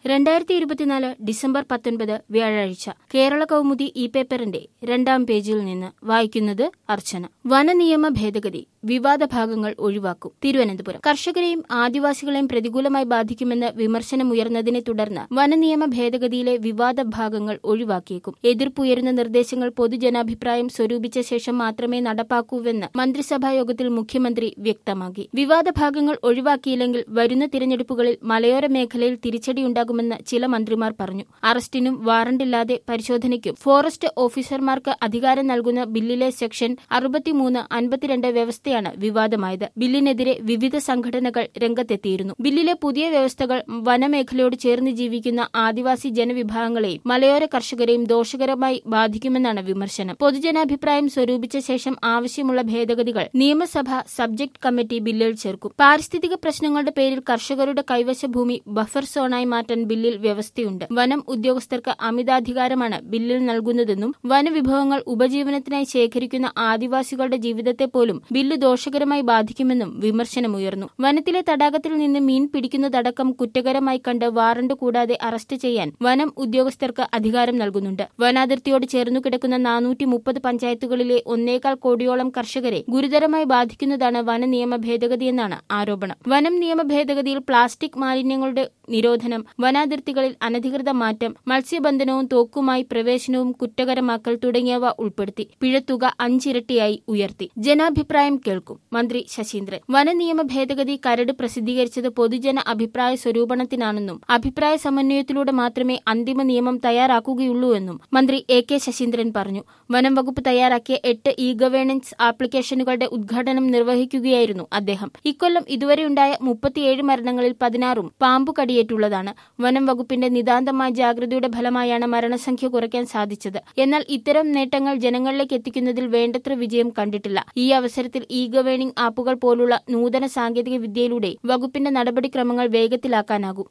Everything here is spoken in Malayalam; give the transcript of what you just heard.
രണ്ടായിരത്തി ഇരുപത്തിനാല് ഡിസംബർ പത്തൊൻപത് വ്യാഴാഴ്ച കേരള കൗമുദി ഇ പേപ്പറിന്റെ രണ്ടാം പേജിൽ നിന്ന് വായിക്കുന്നത് അർച്ചന വനനിയമ ഭേദഗതി വിവാദ ഭാഗങ്ങൾ ഒഴിവാക്കും തിരുവനന്തപുരം കർഷകരെയും ആദിവാസികളെയും പ്രതികൂലമായി ബാധിക്കുമെന്ന് വിമർശനമുയർന്നതിനെ തുടർന്ന് വനനിയമ ഭേദഗതിയിലെ വിവാദ ഭാഗങ്ങൾ ഒഴിവാക്കിയേക്കും എതിർപ്പുയരുന്ന നിർദ്ദേശങ്ങൾ പൊതുജനാഭിപ്രായം സ്വരൂപിച്ച ശേഷം മാത്രമേ നടപ്പാക്കൂവെന്ന് മന്ത്രിസഭാ യോഗത്തിൽ മുഖ്യമന്ത്രി വ്യക്തമാക്കി വിവാദ ഭാഗങ്ങൾ ഒഴിവാക്കിയില്ലെങ്കിൽ വരുന്ന തിരഞ്ഞെടുപ്പുകളിൽ മലയോര മേഖലയിൽ തിരിച്ചടിയുണ്ടാകുമെന്ന് ചില മന്ത്രിമാർ പറഞ്ഞു അറസ്റ്റിനും വാറണ്ടില്ലാതെ പരിശോധനയ്ക്കും ഫോറസ്റ്റ് ഓഫീസർമാർക്ക് അധികാരം നൽകുന്ന ബില്ലിലെ സെക്ഷൻ അറുപത്തിമൂന്ന് അൻപത്തിരണ്ട് വ്യവസ്ഥയാണ് വിവാദമായത് ബില്ലിനെതിരെ വിവിധ സംഘടനകൾ രംഗത്തെത്തിയിരുന്നു ബില്ലിലെ പുതിയ വ്യവസ്ഥകൾ വനമേഖലയോട് ചേർന്ന് ജീവിക്കുന്ന ആദിവാസി ജനവിഭാഗങ്ങളെയും മലയോര കർഷകരെയും ദോഷകരമായി ബാധിക്കുമെന്നാണ് വിമർശനം പൊതുജനാഭിപ്രായം സ്വരൂപിച്ച ശേഷം ആവശ്യമുള്ള ഭേദഗതികൾ നിയമസഭ സബ്ജക്ട് കമ്മിറ്റി ബില്ലിൽ ചേർക്കും പാരിസ്ഥിതിക പ്രശ്നങ്ങളുടെ പേരിൽ കർഷകരുടെ കൈവശ ഭൂമി ബഫർ സോണായി മാറ്റാൻ ബില്ലിൽ വ്യവസ്ഥയുണ്ട് വനം ഉദ്യോഗസ്ഥർക്ക് അമിതാധികാരമാണ് ബില്ലിൽ നൽകുന്നതെന്നും വനവിഭവങ്ങൾ ഉപജീവനത്തിനായി ശേഖരിക്കുന്ന ആദിവാസികളുടെ ജീവിതത്തെ പോലും ബില്ല് ദോഷകരമായി ബാധിക്കുമെന്നും വിമർശനമുയർന്നു വനത്തിലെ തടാകത്തിൽ നിന്ന് മീൻ പിടിക്കുന്നതടക്കം കുറ്റകരമായി കണ്ട് വാറണ്ട് കൂടാതെ അറസ്റ്റ് ചെയ്യാൻ വനം ഉദ്യോഗസ്ഥർക്ക് അധികാരം നൽകുന്നുണ്ട് വനാതിർത്തിയോട് ചേർന്നു കിടക്കുന്ന നാനൂറ്റി മുപ്പത് പഞ്ചായത്തുകളിലെ ഒന്നേകാൽ കോടിയോളം കർഷകരെ ഗുരുതരമായി ബാധിക്കുന്നതാണ് വന നിയമ ഭേദഗതിയെന്നാണ് ആരോപണം വനം നിയമ ഭേദഗതിയിൽ പ്ലാസ്റ്റിക് മാലിന്യങ്ങളുടെ നിരോധനം വനാതിർത്തികളിൽ അനധികൃത മാറ്റം മത്സ്യബന്ധനവും തോക്കുമായി പ്രവേശനവും കുറ്റകരമാക്കൽ തുടങ്ങിയവ ഉൾപ്പെടുത്തി പിഴത്തുക അഞ്ചിരട്ടിയായി ഉയർത്തി ജനാഭിപ്രായം കേൾക്കും മന്ത്രി ശശീന്ദ്രൻ വനനിയമ ഭേദഗതി കരട് പ്രസിദ്ധീകരിച്ചത് പൊതുജന അഭിപ്രായ സ്വരൂപണത്തിനാണെന്നും അഭിപ്രായ സമന്വയത്തിലൂടെ മാത്രമേ അന്തിമ നിയമം തയ്യാറാക്കുകയുള്ളൂവെന്നും മന്ത്രി എ കെ ശശീന്ദ്രൻ പറഞ്ഞു വനം വകുപ്പ് തയ്യാറാക്കിയ എട്ട് ഇ ഗവേണൻസ് ആപ്ലിക്കേഷനുകളുടെ ഉദ്ഘാടനം നിർവഹിക്കുകയായിരുന്നു അദ്ദേഹം ഇക്കൊല്ലം ഇതുവരെയുണ്ടായ മുപ്പത്തിയേഴ് മരണങ്ങളിൽ പതിനാറും പാമ്പു കടിയേറ്റുള്ളതാണ് വനം വകുപ്പിന്റെ നിതാന്തമായ ജാഗ്രതയുടെ ഫലമായാണ് മരണസംഖ്യ കുറയ്ക്കാൻ സാധിച്ചത് എന്നാൽ ഇത്തരം നേട്ടങ്ങൾ ജനങ്ങളിലേക്ക് എത്തിക്കുന്നതിൽ വേണ്ടത്ര വിജയം കണ്ടിട്ടില്ല ഈ അവസരത്തിൽ ഇ ഗവേണിംഗ് ആപ്പുകൾ പോലുള്ള നൂതന സാങ്കേതിക വിദ്യയിലൂടെ വകുപ്പിന്റെ നടപടിക്രമങ്ങൾ വേഗത്തിലാക്കാനാകും